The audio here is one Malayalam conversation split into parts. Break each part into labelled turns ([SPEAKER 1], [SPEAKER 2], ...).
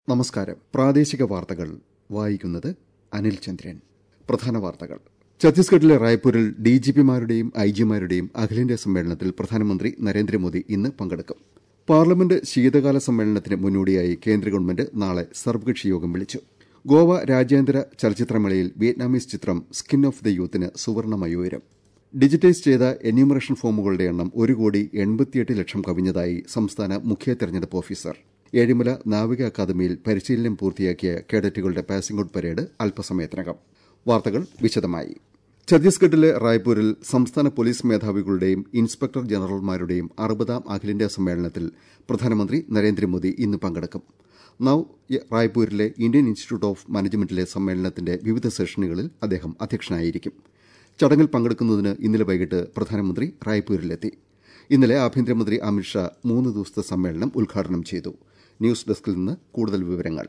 [SPEAKER 1] നമസ്കാരം പ്രാദേശിക വാർത്തകൾ വായിക്കുന്നത് അനിൽ ചന്ദ്രൻ പ്രധാന വാർത്തകൾ ഛത്തീസ്ഗഡിലെ റായ്പൂരിൽ ഡിജിപിമാരുടെയും ഐജിമാരുടെയും അഖിലേന്ത്യാ സമ്മേളനത്തിൽ പ്രധാനമന്ത്രി നരേന്ദ്രമോദി ഇന്ന് പങ്കെടുക്കും പാർലമെന്റ് ശീതകാല സമ്മേളനത്തിന് മുന്നോടിയായി കേന്ദ്ര ഗവൺമെന്റ് നാളെ സർവകക്ഷി യോഗം വിളിച്ചു ഗോവ രാജ്യാന്തര ചലച്ചിത്രമേളയിൽ വിയറ്റ്നാമീസ് ചിത്രം സ്കിൻ ഓഫ് ദ യൂത്തിന് സുവർണ മയൂരം ഡിജിറ്റൈസ് ചെയ്ത എന്യൂമറേഷൻ ഫോമുകളുടെ എണ്ണം ഒരു കോടി എൺപത്തിയെട്ട് ലക്ഷം കവിഞ്ഞതായി സംസ്ഥാന മുഖ്യ തെരഞ്ഞെടുപ്പ് ഓഫീസർ ഏഴിമല നാവിക അക്കാദമിയിൽ പരിശീലനം പൂർത്തിയാക്കിയ കേഡറ്റുകളുടെ പാസിംഗ് ഔട്ട് പരേഡ് അല്പസമയത്തിനകം വാർത്തകൾ വിശദമായി ഛത്തീസ്ഗഡിലെ റായ്പൂരിൽ സംസ്ഥാന പോലീസ് മേധാവികളുടെയും ഇൻസ്പെക്ടർ ജനറൽമാരുടെയും അറുപതാം അഖിലേന്ത്യാ സമ്മേളനത്തിൽ പ്രധാനമന്ത്രി നരേന്ദ്രമോദി ഇന്ന് പങ്കെടുക്കും നൌ റായ്പൂരിലെ ഇന്ത്യൻ ഇൻസ്റ്റിറ്റ്യൂട്ട് ഓഫ് മാനേജ്മെന്റിലെ സമ്മേളനത്തിന്റെ വിവിധ സെഷനുകളിൽ അദ്ദേഹം അധ്യക്ഷനായിരിക്കും ചടങ്ങിൽ പങ്കെടുക്കുന്നതിന് ഇന്നലെ വൈകിട്ട് പ്രധാനമന്ത്രി റായ്പൂരിലെത്തി ഇന്നലെ ആഭ്യന്തരമന്ത്രി അമിത്ഷാ മൂന്ന് ദിവസത്തെ സമ്മേളനം ഉദ്ഘാടനം ചെയ്തു ന്യൂസ് ഡെസ്കിൽ നിന്ന് കൂടുതൽ വിവരങ്ങൾ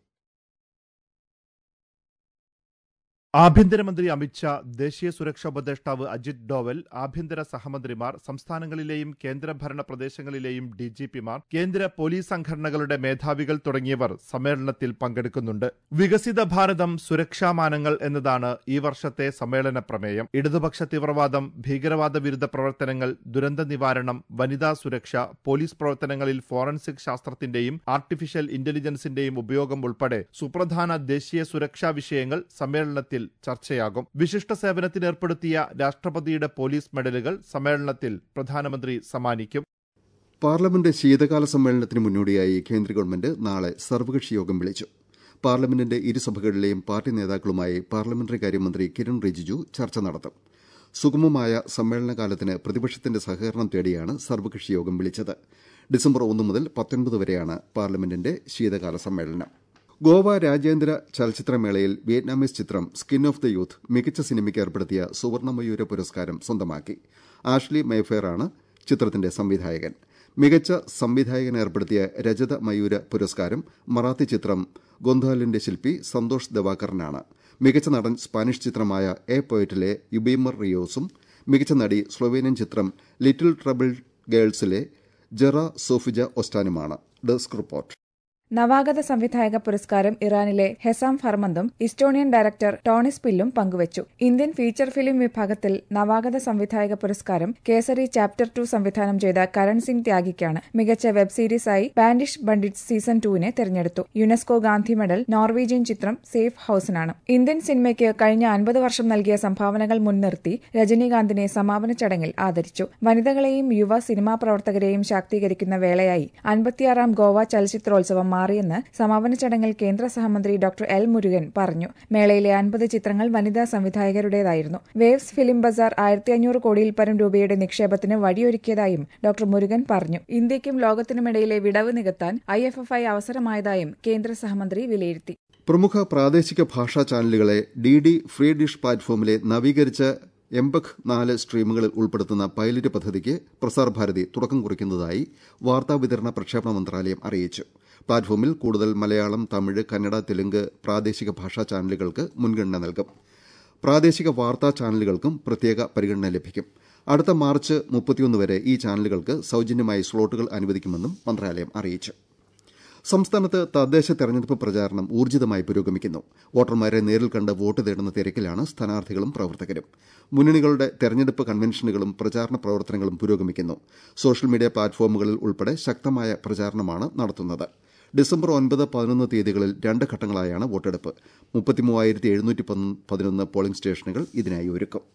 [SPEAKER 2] ആഭ്യന്തരമന്ത്രി അമിത്ഷാ ദേശീയ സുരക്ഷാ ഉപദേഷ്ടാവ് അജിത് ഡോവൽ ആഭ്യന്തര സഹമന്ത്രിമാർ സംസ്ഥാനങ്ങളിലെയും കേന്ദ്രഭരണ പ്രദേശങ്ങളിലെയും ഡിജിപിമാർ കേന്ദ്ര പോലീസ് സംഘടനകളുടെ മേധാവികൾ തുടങ്ങിയവർ സമ്മേളനത്തിൽ പങ്കെടുക്കുന്നുണ്ട് വികസിത ഭാരതം സുരക്ഷാമാനങ്ങൾ എന്നതാണ് ഈ വർഷത്തെ സമ്മേളന പ്രമേയം ഇടതുപക്ഷ തീവ്രവാദം ഭീകരവാദ വിരുദ്ധ പ്രവർത്തനങ്ങൾ ദുരന്ത നിവാരണം വനിതാ സുരക്ഷ പോലീസ് പ്രവർത്തനങ്ങളിൽ ഫോറൻസിക് ശാസ്ത്രത്തിന്റെയും ആർട്ടിഫിഷ്യൽ ഇന്റലിജൻസിന്റെയും ഉപയോഗം ഉൾപ്പെടെ സുപ്രധാന ദേശീയ സുരക്ഷാ വിഷയങ്ങൾ സമ്മേളനത്തിൽ ചർച്ചയാകും വിശിഷ്ട സേവനത്തിന് ഏർപ്പെടുത്തിയ രാഷ്ട്രപതിയുടെ പോലീസ് മെഡലുകൾ സമ്മേളനത്തിൽ പ്രധാനമന്ത്രി സമ്മാനിക്കും
[SPEAKER 1] പാർലമെന്റ് ശീതകാല സമ്മേളനത്തിന് മുന്നോടിയായി കേന്ദ്ര ഗവൺമെന്റ് നാളെ സർവകക്ഷി യോഗം വിളിച്ചു പാർലമെന്റിന്റെ ഇരുസഭകളിലെയും പാർട്ടി നേതാക്കളുമായി പാർലമെന്ററി കാര്യമന്ത്രി കിരൺ റിജിജു ചർച്ച നടത്തും സുഗമമായ സമ്മേളനകാലത്തിന് പ്രതിപക്ഷത്തിന്റെ സഹകരണം തേടിയാണ് സർവകക്ഷി യോഗം വിളിച്ചത് ഡിസംബർ ഒന്ന് മുതൽ പത്തൊൻപത് വരെയാണ് പാർലമെന്റിന്റെ ശീതകാല സമ്മേളനം ഗോവ രാജ്യാന്തര ചലച്ചിത്രമേളയിൽ വിയറ്റ്നാമീസ് ചിത്രം സ്കിൻ ഓഫ് ദ യൂത്ത് മികച്ച സിനിമയ്ക്ക് ഏർപ്പെടുത്തിയ സുവർണമയൂര പുരസ്കാരം സ്വന്തമാക്കി ആഷ്ലി മൈഫെയറാണ് ചിത്രത്തിന്റെ സംവിധായകൻ മികച്ച സംവിധായകൻ ഏർപ്പെടുത്തിയ രജത മയൂര പുരസ്കാരം മറാത്തി ചിത്രം ഗൊന്ധാലിന്റെ ശില്പി സന്തോഷ് ദവാകറിനാണ് മികച്ച നടൻ സ്പാനിഷ് ചിത്രമായ എ പോയറ്റിലെ യുബീമർ റിയോസും മികച്ച നടി സ്ലൊവേനിയൻ ചിത്രം ലിറ്റിൽ ട്രബിൾ ഗേൾസിലെ ജെറ സോഫിജ ഒസ്റ്റാനുമാണ് ഡെസ്ക് റിപ്പോർട്ട്
[SPEAKER 3] നവാഗത സംവിധായക പുരസ്കാരം ഇറാനിലെ ഹെസാം ഫർമന്തും ഇസ്റ്റോണിയൻ ഡയറക്ടർ ടോണിസ് പില്ലും പങ്കുവച്ചു ഇന്ത്യൻ ഫീച്ചർ ഫിലിം വിഭാഗത്തിൽ നവാഗത സംവിധായക പുരസ്കാരം കേസരി ചാപ്റ്റർ ടു സംവിധാനം ചെയ്ത കരൺ സിംഗ് ത്യാഗിക്കാണ് മികച്ച വെബ് സീരീസായി ബാൻഡിഷ് ബണ്ടിറ്റ്സ് സീസൺ ടുവിനെ തെരഞ്ഞെടുത്തു യുനെസ്കോ ഗാന്ധി മെഡൽ നോർവീജിയൻ ചിത്രം സേഫ് ഹൌസിനാണ് ഇന്ത്യൻ സിനിമയ്ക്ക് കഴിഞ്ഞ അൻപത് വർഷം നൽകിയ സംഭാവനകൾ മുൻനിർത്തി രജനീകാന്തിനെ സമാപന ചടങ്ങിൽ ആദരിച്ചു വനിതകളെയും യുവ സിനിമാ പ്രവർത്തകരെയും ശാക്തീകരിക്കുന്ന വേളയായി അൻപത്തിയാറാം ഗോവ ചലച്ചിത്രോത്സവം മാറിയെന്ന് സമാപന ചടങ്ങിൽ കേന്ദ്ര സഹമന്ത്രി ഡോക്ടർ എൽ മുരുകൻ പറഞ്ഞു മേളയിലെ അൻപത് ചിത്രങ്ങൾ വനിതാ സംവിധായകരുടേതായിരുന്നു വേവ്സ് ഫിലിം ബസാർ ആയിരത്തി അഞ്ഞൂറ് കോടിയിൽ പരം രൂപയുടെ നിക്ഷേപത്തിന് വഴിയൊരുക്കിയതായും ഡോക്ടർ മുരുകൻ പറഞ്ഞു ഇന്ത്യയ്ക്കും ലോകത്തിനുമിടയിലെ വിടവ് നികത്താൻ ഐ എഫ് എഫ് ഐ അവസരമായതായും കേന്ദ്ര സഹമന്ത്രി വിലയിരുത്തി
[SPEAKER 1] പ്രമുഖ പ്രാദേശിക ഭാഷാ ചാനലുകളെ ഡി ഡി ഫ്രീ ഡിഷ് പ്ലാറ്റ്ഫോമിലെ നവീകരിച്ച എംബക് നാല് സ്ട്രീമുകളിൽ ഉൾപ്പെടുത്തുന്ന പൈലറ്റ് പദ്ധതിക്ക് പ്രസാർ ഭാരതി തുടക്കം കുറിക്കുന്നതായി വാർത്താവിതരണ പ്രക്ഷേപണ മന്ത്രാലയം അറിയിച്ചു പ്ലാറ്റ്ഫോമിൽ കൂടുതൽ മലയാളം തമിഴ് കന്നഡ തെലുങ്ക് പ്രാദേശിക ഭാഷാ ചാനലുകൾക്ക് മുൻഗണന നൽകും പ്രാദേശിക വാർത്താ ചാനലുകൾക്കും പ്രത്യേക പരിഗണന ലഭിക്കും അടുത്ത മാർച്ച് മുപ്പത്തിയൊന്ന് വരെ ഈ ചാനലുകൾക്ക് സൌജന്യമായി സ്ലോട്ടുകൾ അനുവദിക്കുമെന്നും മന്ത്രാലയം അറിയിച്ചു സംസ്ഥാനത്ത് തദ്ദേശ തെരഞ്ഞെടുപ്പ് പ്രചാരണം ഊർജിതമായി പുരോഗമിക്കുന്നു വോട്ടർമാരെ നേരിൽ കണ്ട് വോട്ട് തേടുന്ന തിരക്കിലാണ് സ്ഥാനാർത്ഥികളും പ്രവർത്തകരും മുന്നണികളുടെ തെരഞ്ഞെടുപ്പ് കൺവെൻഷനുകളും പ്രചാരണ പ്രവർത്തനങ്ങളും പുരോഗമിക്കുന്നു സോഷ്യൽ മീഡിയ പ്ലാറ്റ്ഫോമുകളിൽ ഉൾപ്പെടെ ശക്തമായ പ്രചാരണമാണ് നടത്തുന്നത് ഡിസംബർ ഒൻപത് പതിനൊന്ന് തീയതികളിൽ രണ്ട് ഘട്ടങ്ങളായാണ് വോട്ടെടുപ്പ് മുപ്പത്തിമൂവായിരത്തി എഴുന്നൂറ്റി പതിനൊന്ന് പോളിംഗ് സ്റ്റേഷനുകൾ ഇതിനായി ഒരുക്കും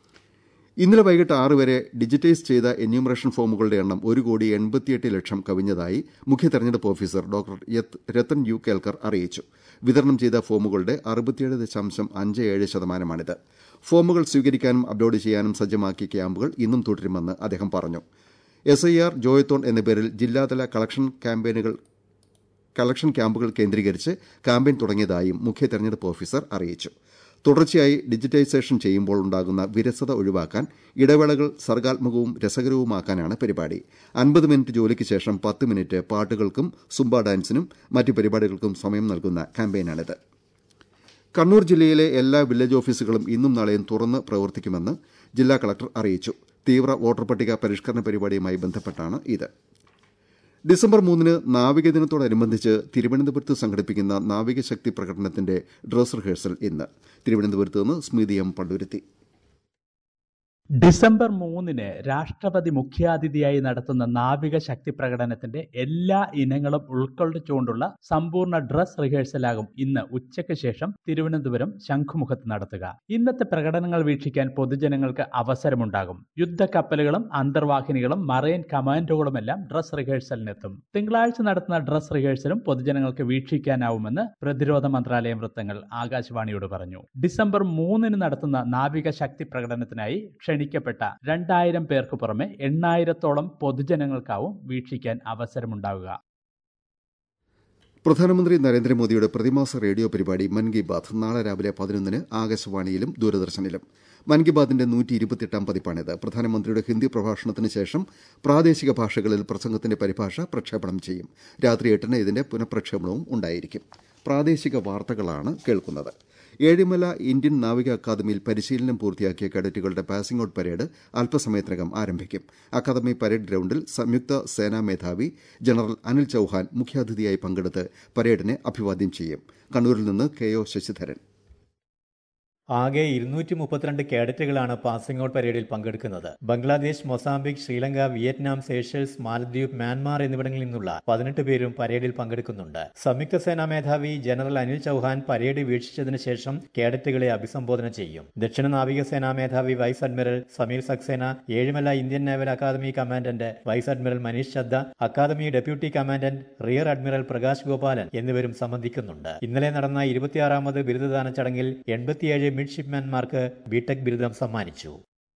[SPEAKER 1] ഇന്നലെ വൈകിട്ട് ആറ് വരെ ഡിജിറ്റൈസ് ചെയ്ത എന്യൂമറേഷൻ ഫോമുകളുടെ എണ്ണം ഒരു കോടി എൺപത്തിയെട്ട് ലക്ഷം കവിഞ്ഞതായി മുഖ്യ തെരഞ്ഞെടുപ്പ് officer doctor Rattan U Kelkar അറിയിച്ചു വിതരണം ചെയ്ത ഫോമുകളുടെ അറുപത്തിയേഴ് ദശാംശം അഞ്ച് ഏഴ് ശതമാനമാണിത് ഫോമുകൾ സ്വീകരിക്കാനും അപ്ലോഡ് ചെയ്യാനും സജ്ജമാക്കിയ ക്യാമ്പുകൾ ഇന്നും തുടരുമെന്ന് അദ്ദേഹം പറഞ്ഞു എസ് ഐ ആർ ജോയത്തോൺ എന്ന പേരിൽ ജില്ലാതല കളക്ഷൻ ക്യാമ്പയിനുകൾ കളക്ഷൻ ക്യാമ്പുകൾ കേന്ദ്രീകരിച്ച് ക്യാമ്പയിൻ തുടങ്ങിയതായും മുഖ്യ തെരഞ്ഞെടുപ്പ് ഓഫീസർ അറിയിച്ചു തുടർച്ചയായി ഡിജിറ്റൈസേഷൻ ചെയ്യുമ്പോൾ ഉണ്ടാകുന്ന വിരസത ഒഴിവാക്കാൻ ഇടവേളകൾ സർഗാത്മകവും രസകരവുമാക്കാനാണ് പരിപാടി അൻപത് മിനിറ്റ് ജോലിക്ക് ശേഷം പത്ത് മിനിറ്റ് പാട്ടുകൾക്കും സുംബ ഡാൻസിനും മറ്റ് പരിപാടികൾക്കും സമയം നൽകുന്ന ക്യാമ്പയിനാണിത് കണ്ണൂർ ജില്ലയിലെ എല്ലാ വില്ലേജ് ഓഫീസുകളും ഇന്നും നാളെയും തുറന്ന് പ്രവർത്തിക്കുമെന്ന് ജില്ലാ കളക്ടർ അറിയിച്ചു തീവ്ര വോട്ടർ പട്ടിക പരിഷ്കരണ പരിപാടിയുമായി ബന്ധപ്പെട്ടാണ് ഇത് ഡിസംബർ മൂന്നിന് നാവിക ദിനത്തോടനുബന്ധിച്ച് തിരുവനന്തപുരത്ത് സംഘടിപ്പിക്കുന്ന നാവികശക്തി പ്രകടനത്തിന്റെ ഡ്രസ് റിഹേഴ്സൽ ഇന്ന് തിരുവനന്തപുരത്ത് നിന്ന് സ്മിതി എം പണ്ടുരുത്തി
[SPEAKER 4] ഡിസംബർ മൂന്നിന് രാഷ്ട്രപതി മുഖ്യാതിഥിയായി നടത്തുന്ന നാവിക ശക്തി പ്രകടനത്തിന്റെ എല്ലാ ഇനങ്ങളും ഉൾക്കൊള്ളിച്ചുകൊണ്ടുള്ള സമ്പൂർണ്ണ ഡ്രസ് റിഹേഴ്സലാകും ഇന്ന് ഉച്ചയ്ക്ക് ശേഷം തിരുവനന്തപുരം ശംഖുമുഖത്ത് നടത്തുക ഇന്നത്തെ പ്രകടനങ്ങൾ വീക്ഷിക്കാൻ പൊതുജനങ്ങൾക്ക് അവസരമുണ്ടാകും യുദ്ധക്കപ്പലുകളും അന്തർവാഹിനികളും മറൈൻ കമാൻഡോകളുമെല്ലാം ഡ്രസ് റിഹേഴ്സലിനെത്തും തിങ്കളാഴ്ച നടത്തുന്ന ഡ്രസ് റിഹേഴ്സലും പൊതുജനങ്ങൾക്ക് വീക്ഷിക്കാനാവുമെന്ന് പ്രതിരോധ മന്ത്രാലയം വൃത്തങ്ങൾ ആകാശവാണിയോട് പറഞ്ഞു ഡിസംബർ മൂന്നിന് നടത്തുന്ന നാവിക ശക്തി പ്രകടനത്തിനായി ക്ഷണിക്കപ്പെട്ട രണ്ടായിരം പേർക്ക് പുറമെ എണ്ണായിരത്തോളം പൊതുജനങ്ങൾക്കാവും വീക്ഷിക്കാൻ അവസരമുണ്ടാവുക
[SPEAKER 1] പ്രധാനമന്ത്രി നരേന്ദ്രമോദിയുടെ പ്രതിമാസ റേഡിയോ പരിപാടി മൻ കി ബാത്ത് നാളെ രാവിലെ പതിനൊന്നിന് ആകാശവാണിയിലും ദൂരദർശനിലും മൻ കി ബാത്തിന്റെ നൂറ്റി ഇരുപത്തിയെട്ടാം പതിപ്പാണിത് പ്രധാനമന്ത്രിയുടെ ഹിന്ദി പ്രഭാഷണത്തിന് ശേഷം പ്രാദേശിക ഭാഷകളിൽ പ്രസംഗത്തിന്റെ പരിഭാഷ പ്രക്ഷേപണം ചെയ്യും രാത്രി എട്ടിന് ഇതിന്റെ പുനഃപ്രക്ഷേപണവും ഉണ്ടായിരിക്കും പ്രാദേശിക വാർത്തകളാണ് കേൾക്കുന്നത് ഏഴിമല ഇന്ത്യൻ നാവിക അക്കാദമിയിൽ പരിശീലനം പൂർത്തിയാക്കിയ കേഡറ്റുകളുടെ പാസിംഗ് ഔട്ട് പരേഡ് അല്പസമയത്തിനകം ആരംഭിക്കും അക്കാദമി പരേഡ് ഗ്രൌണ്ടിൽ സംയുക്ത സേനാ മേധാവി ജനറൽ അനിൽ ചൌഹാൻ മുഖ്യാതിഥിയായി പങ്കെടുത്ത് പരേഡിനെ അഭിവാദ്യം ചെയ്യും കണ്ണൂരിൽ നിന്ന് കെ ഒ ശശിധരൻ
[SPEAKER 5] ആകെ ഇരുന്നൂറ്റി മുപ്പത്തിരണ്ട് കേഡറ്റുകളാണ് പാസിംഗ് ഔട്ട് പരേഡിൽ പങ്കെടുക്കുന്നത് Bangladesh Mozambique Sri Lanka Vietnam Seychelles മാലദ്വീപ് മ്യാൻമാർ എന്നിവിടങ്ങളിൽ നിന്നുള്ള പതിനെട്ട് പേരും പരേഡിൽ പങ്കെടുക്കുന്നുണ്ട് സംയുക്ത സേനാ മേധാവി ജനറൽ അനിൽ ചൌഹാൻ പരേഡ് വീക്ഷിച്ചതിന് ശേഷം കേഡറ്റുകളെ അഭിസംബോധന ചെയ്യും ദക്ഷിണ നാവിക സേനാ മേധാവി vice admiral Sameer Saxena Ezhimala Indian naval academy commandant vice admiral Manish Chadda academy deputy commandant rear admiral Prakash Gopalan എന്നിവരും സംബന്ധിക്കുന്നുണ്ട് ഇന്നലെ നടന്ന ഇരുപത്തിയാറാമത് ബിരുദദാന ചടങ്ങിൽ എൺപത്തിയേഴ് മിഡ്ഷിപ്പ്മാൻമാർക്ക് ബിടെക് ബിരുദം സമ്മാനിച്ചു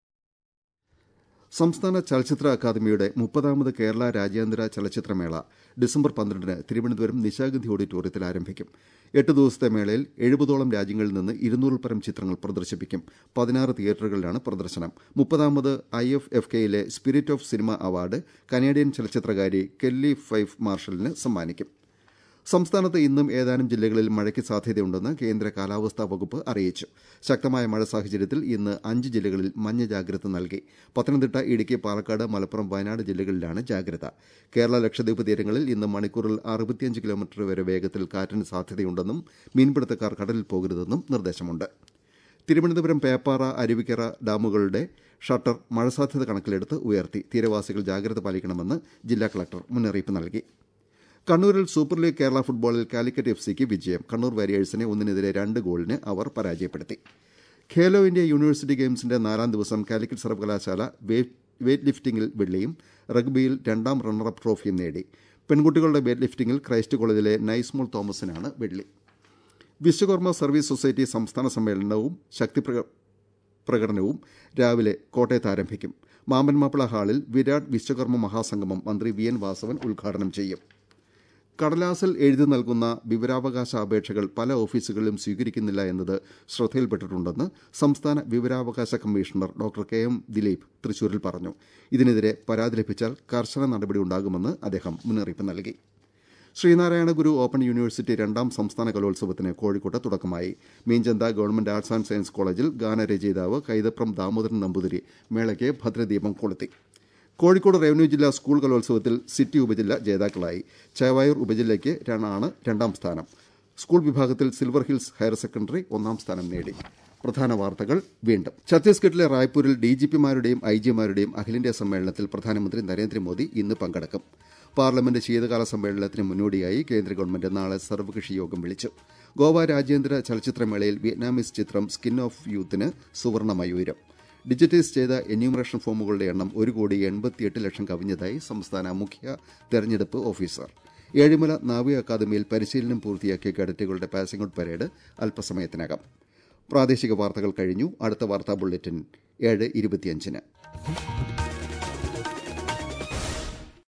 [SPEAKER 1] സംസ്ഥാന ചലച്ചിത്ര അക്കാദമിയുടെ മുപ്പതാമത് കേരള രാജ്യാന്തര ചലച്ചിത്രമേള ഡിസംബർ പന്ത്രണ്ടിന് തിരുവനന്തപുരം നിശാഗന്ധി ഓഡിറ്റോറിയത്തിൽ ആരംഭിക്കും എട്ട് ദിവസത്തെ മേളയിൽ എഴുപതോളം രാജ്യങ്ങളിൽ നിന്ന് ഇരുന്നൂറിൽ പരം ചിത്രങ്ങൾ പ്രദർശിപ്പിക്കും പതിനാറ് തിയേറ്ററുകളിലാണ് പ്രദർശനം മുപ്പതാമത് ഐ എഫ് എഫ് കെയിലെ spirit of cinema award Canadian ചലച്ചിത്രകാരി കെല്ലി ഫൈഫ് മാർഷലിന് സമ്മാനിക്കും സംസ്ഥാനത്ത് ഇന്നും ഏതാനും ജില്ലകളിൽ മഴയ്ക്ക് സാധ്യതയുണ്ടെന്ന് കേന്ദ്ര കാലാവസ്ഥാ വകുപ്പ് അറിയിച്ചു ശക്തമായ മഴ സാഹചര്യത്തിൽ ഇന്ന് അഞ്ച് ജില്ലകളിൽ മഞ്ഞ ജാഗ്രത നൽകി പത്തനംതിട്ട ഇടുക്കി പാലക്കാട് മലപ്പുറം വയനാട് ജില്ലകളിലാണ് ജാഗ്രത കേരള ലക്ഷദ്വീപ് തീരങ്ങളിൽ ഇന്ന് മണിക്കൂറിൽ അറുപത്തിയഞ്ച് കിലോമീറ്റർ വരെ വേഗത്തിൽ കാറ്റിന് സാധ്യതയുണ്ടെന്നും മീൻപിടുത്തക്കാർ കടലിൽ പോകരുതെന്നും നിർദ്ദേശമുണ്ട് തിരുവനന്തപുരം പേപ്പാറ അരുവിക്കര ഡാമുകളുടെ ഷട്ടർ മഴ സാധ്യത കണക്കിലെടുത്ത് ഉയർത്തി തീരവാസികൾ ജാഗ്രത പാലിക്കണമെന്ന് ജില്ലാ കളക്ടർ മുന്നറിയിപ്പ് നൽകി കണ്ണൂരിൽ സൂപ്പർ ലീഗ് കേരള ഫുട്ബോളിൽ കാലിക്കറ്റ് എഫ് സിക്ക് വിജയം കണ്ണൂർ വാരിയേഴ്സിനെ ഒന്നിനെതിരെ രണ്ട് ഗോളിന് അവർ പരാജയപ്പെടുത്തി ഖേലോ ഇന്ത്യ യൂണിവേഴ്സിറ്റി ഗെയിംസിന്റെ നാലാം ദിവസം കാലിക്കറ്റ് സർവകലാശാല വെയ്റ്റ് ലിഫ്റ്റിംഗിൽ വെള്ളിയും റഗ്ബിയിൽ രണ്ടാം റണ്ണറപ്പ് ട്രോഫിയും നേടി പെൺകുട്ടികളുടെ വെയ്റ്റ് ലിഫ്റ്റിംഗിൽ ക്രൈസ്റ്റ് കോളേജിലെ നൈസ്മോൾ തോമസിനാണ് വെള്ളി വിശ്വകർമ്മ സർവീസ് സൊസൈറ്റി സംസ്ഥാന സമ്മേളനവും ശക്തി പ്രകടനവും രാവിലെ കോട്ടയത്ത് ആരംഭിക്കും മാമ്പൻ മാപ്പിള ഹാളിൽ വിരാട് വിശ്വകർമ്മ മഹാസംഗമം മന്ത്രി വി എൻ വാസവൻ ഉദ്ഘാടനം ചെയ്യും കടലാസിൽ എഴുതി നൽകുന്ന വിവരാവകാശ അപേക്ഷകൾ പല ഓഫീസുകളിലും സ്വീകരിക്കുന്നില്ല എന്നത് ശ്രദ്ധയിൽപ്പെട്ടിട്ടുണ്ടെന്ന് സംസ്ഥാന വിവരാവകാശ commissioner doctor K M Dileep തൃശൂരിൽ പറഞ്ഞു ഇതിനെതിരെ പരാതി ലഭിച്ചാൽ കർശന നടപടി ഉണ്ടാകുമെന്ന് അദ്ദേഹം മുന്നറിയിപ്പ് നൽകി ശ്രീനാരായണ ഗുരു ഓപ്പൺ യൂണിവേഴ്സിറ്റി രണ്ടാം സംസ്ഥാന കലോത്സവത്തിന് കോഴിക്കോട്ട് തുടക്കമായി Meenchanta government arts and science കോളേജിൽ ഗാനരചയിതാവ് കൈതപ്രം ദാമോദരൻ നമ്പൂതിരി മേളയ്ക്ക് ഭദ്രദീപം കൊളുത്തി കോഴിക്കോട് റവന്യൂ ജില്ലാ സ്കൂൾ കലോത്സവത്തിൽ സിറ്റി ഉപജില്ല ജേതാക്കളായി ചേവായൂർ ഉപജില്ലയ്ക്ക് ആണ് രണ്ടാം സ്ഥാനം സ്കൂൾ വിഭാഗത്തിൽ സിൽവർ ഹിൽസ് ഹയർ സെക്കൻഡറി ഒന്നാം സ്ഥാനം നേടി പ്രധാന വാർത്തകൾ വീണ്ടും ഛത്തീസ്ഗഡിലെ റായ്പൂരിൽ ഡിജിപിമാരുടെയും ഐജിമാരുടെയും അഖിലേന്ത്യാ സമ്മേളനത്തിൽ പ്രധാനമന്ത്രി നരേന്ദ്രമോദി ഇന്ന് പങ്കെടുക്കും പാർലമെന്റ് ശീതകാല സമ്മേളനത്തിന് മുന്നോടിയായി കേന്ദ്ര ഗവൺമെന്റ് നാളെ സർവകക്ഷി യോഗം വിളിച്ചു ഗോവ രാജ്യാന്തര ചലച്ചിത്രമേളയിൽ വിയറ്റ്നാമീസ് ചിത്രം സ്കിൻ ഓഫ് യൂത്തിന് സുവർണ മയൂരം ഡിജിറ്റൈസ് ചെയ്ത എന്യൂമറേഷൻ ഫോമുകളുടെ എണ്ണം ഒരു കോടി എൺപത്തിയെട്ട് ലക്ഷം കവിഞ്ഞതായി സംസ്ഥാന മുഖ്യ തെരഞ്ഞെടുപ്പ് ഓഫീസർ ഏഴിമല നാവിക അക്കാദമിയിൽ പരിശീലനം പൂർത്തിയാക്കിയ കേഡറ്റുകളുടെ പാസിംഗ് ഔട്ട് പരേഡ് അല്പസമയത്തിനകം പ്രാദേശിക വാർത്തകൾ കഴിഞ്ഞു അടുത്ത വാർത്താ ബുള്ളറ്റിൻ ഏഴ് ഇരുപത്തിയഞ്ചിന്